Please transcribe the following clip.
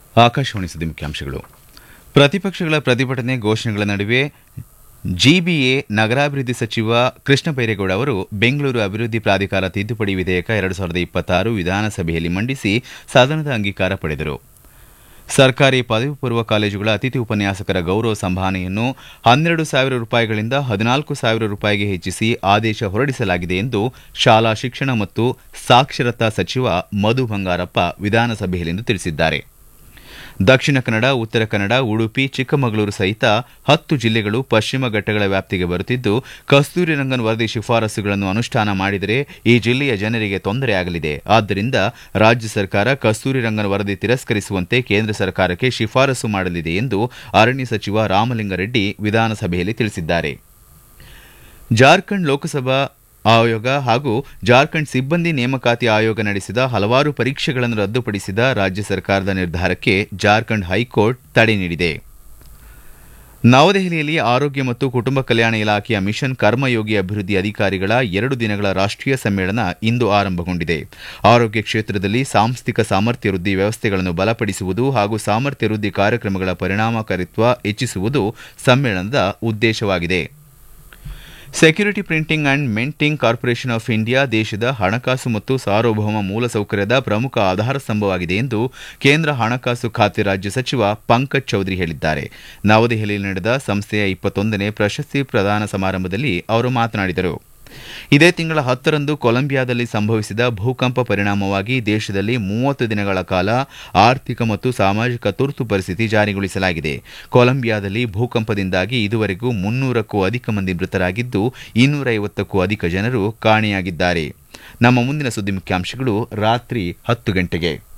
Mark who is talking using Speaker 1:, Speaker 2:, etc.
Speaker 1: ಆಕಾಶವಾಣಿ ಸುದ್ದಿ ಮುಖ್ಯಾಂಶಗಳು ಪ್ರತಿಪಕ್ಷಗಳ ಪ್ರತಿಭಟನೆ ಘೋಷಣೆಗಳ ನಡುವೆ ಜಿಬಿಎ ನಗರಾಭಿವೃದ್ಧಿ ಸಚಿವ ಕೃಷ್ಣ ಬೈರೇಗೌಡ ಅವರು ಬೆಂಗಳೂರು ಅಭಿವೃದ್ಧಿ ಪ್ರಾಧಿಕಾರ ತಿದ್ದುಪಡಿ ವಿಧೇಯಕ ಎರಡು ಸಾವಿರದ ಇಪ್ಪತ್ತಾರು ವಿಧಾನಸಭೆಯಲ್ಲಿ ಮಂಡಿಸಿ ಸದನದ ಅಂಗೀಕಾರ ಪಡೆದರು ಸರ್ಕಾರಿ ಪದವಿ ಪೂರ್ವ ಕಾಲೇಜುಗಳ ಅತಿಥಿ ಉಪನ್ಯಾಸಕರ ಗೌರವ ಸಂಭಾವನೆಯನ್ನು ಹನ್ನೆರಡು ಸಾವಿರ ರೂಪಾಯಿಗಳಿಂದ ಹದಿನಾಲ್ಕು ಸಾವಿರ ರೂಪಾಯಿಗೆ ಹೆಚ್ಚಿಸಿ ಆದೇಶ ಹೊರಡಿಸಲಾಗಿದೆ ಎಂದು ಶಾಲಾ ಶಿಕ್ಷಣ ಮತ್ತು ಸಾಕ್ಷರತಾ ಸಚಿವ ಮಧು ಬಂಗಾರಪ್ಪ ವಿಧಾನಸಭೆಯಲ್ಲಿಂದು ತಿಳಿಸಿದ್ದಾರೆ ದಕ್ಷಿಣ ಕನ್ನಡ ಉತ್ತರ ಕನ್ನಡ ಉಡುಪಿ ಚಿಕ್ಕಮಗಳೂರು ಸಹಿತ ಹತ್ತು ಜಿಲ್ಲೆಗಳು ಪಶ್ಚಿಮ ಘಟ್ಟಗಳ ವ್ಯಾಪ್ತಿಗೆ ಬರುತ್ತಿದ್ದು ಕಸ್ತೂರಿ ರಂಗನ್ ವರದಿ ಶಿಫಾರಸುಗಳನ್ನು ಅನುಷ್ಠಾನ ಮಾಡಿದರೆ ಈ ಜಿಲ್ಲೆಯ ಜನರಿಗೆ ತೊಂದರೆಯಾಗಲಿದೆ ಆದ್ದರಿಂದ ರಾಜ್ಯ ಸರ್ಕಾರ ಕಸ್ತೂರಿ ರಂಗನ್ ವರದಿ ತಿರಸ್ಕರಿಸುವಂತೆ ಕೇಂದ್ರ ಸರ್ಕಾರಕ್ಕೆ ಶಿಫಾರಸು ಮಾಡಲಿದೆ ಎಂದು ಅರಣ್ಯ ಸಚಿವ ರಾಮಲಿಂಗಾರೆಡ್ಡಿ ವಿಧಾನಸಭೆಯಲ್ಲಿ ತಿಳಿಸಿದ್ದಾರೆ ಜಾರ್ಖಂಡ್ ಲೋಕಸಭಾ ಆಯೋಗ ಹಾಗೂ ಜಾರ್ಖಂಡ್ ಸಿಬ್ಬಂದಿ ನೇಮಕಾತಿ ಆಯೋಗ ನಡೆಸಿದ ಹಲವಾರು ಪರೀಕ್ಷೆಗಳನ್ನು ರದ್ದುಪಡಿಸಿದ ರಾಜ್ಯ ಸರ್ಕಾರದ ನಿರ್ಧಾರಕ್ಕೆ ಜಾರ್ಖಂಡ್ ಹೈಕೋರ್ಟ್ ತಡೆ ನೀಡಿದೆ ನವದೆಹಲಿಯಲ್ಲಿ ಆರೋಗ್ಯ ಮತ್ತು ಕುಟುಂಬ ಕಲ್ಯಾಣ ಇಲಾಖೆಯ ಮಿಷನ್ ಕರ್ಮಯೋಗಿ ಅಭಿವೃದ್ಧಿ ಅಧಿಕಾರಿಗಳ ಎರಡು ದಿನಗಳ ರಾಷ್ಟೀಯ ಸಮ್ಮೇಳನ ಇಂದು ಆರಂಭಗೊಂಡಿದೆ ಆರೋಗ್ಯ ಕ್ಷೇತ್ರದಲ್ಲಿ ಸಾಂಸ್ಥಿಕ ಸಾಮರ್ಥ್ಯ ವೃದ್ಧಿ ವ್ಯವಸ್ಥೆಗಳನ್ನು ಬಲಪಡಿಸುವುದು ಹಾಗೂ ಸಾಮರ್ಥ್ಯ ವೃದ್ಧಿ ಕಾರ್ಯಕ್ರಮಗಳ ಪರಿಣಾಮಕಾರಿತ್ವ ಹೆಚ್ಚಿಸುವುದು ಸಮ್ಮೇಳನದ ಉದ್ದೇಶವಾಗಿದೆ security printing and minting corporation of India ದೇಶದ ಹಣಕಾಸು ಮತ್ತು ಸಾರ್ವಭೌಮ ಮೂಲಸೌಕರ್ಯದ ಪ್ರಮುಖ ಆಧಾರ ಸ್ತಂಭವಾಗಿದೆ ಎಂದು ಕೇಂದ್ರ ಹಣಕಾಸು ಖಾತೆ ರಾಜ್ಯ ಸಚಿವ ಪಂಕಜ್ ಚೌಧರಿ ಹೇಳಿದ್ದಾರೆ ನವದೆಹಲಿಯಲ್ಲಿ ನಡೆದ ಸಂಸ್ಥೆಯ ಇಪ್ಪತ್ತೊಂದನೇ ಪ್ರಶಸ್ತಿ ಪ್ರದಾನ ಸಮಾರಂಭದಲ್ಲಿ ಅವರು ಮಾತನಾಡಿದರು ಇದೇ ತಿಂಗಳ ಹತ್ತರಂದು ಕೊಲಂಬಿಯಾದಲ್ಲಿ ಸಂಭವಿಸಿದ ಭೂಕಂಪ ಪರಿಣಾಮವಾಗಿ ದೇಶದಲ್ಲಿ ಮೂವತ್ತು ದಿನಗಳ ಕಾಲ ಆರ್ಥಿಕ ಮತ್ತು ಸಾಮಾಜಿಕ ತುರ್ತು ಪರಿಸ್ಥಿತಿ ಜಾರಿಗೊಳಿಸಲಾಗಿದೆ ಕೊಲಂಬಿಯಾದಲ್ಲಿ ಭೂಕಂಪದಿಂದಾಗಿ ಇದುವರೆಗೂ ಮುನ್ನೂರಕ್ಕೂ ಅಧಿಕ ಮಂದಿ ಮೃತರಾಗಿದ್ದು ಇನ್ನೂರ ಐವತ್ತಕ್ಕೂ ಅಧಿಕ ಜನರು ಕಾಣೆಯಾಗಿದ್ದಾರೆ ನಮ್ಮ ಮುಂದಿನ ಸುದ್ದಿ ಮುಖ್ಯಾಂಶಗಳು ರಾತ್ರಿ ಹತ್ತು ಗಂಟೆಗೆ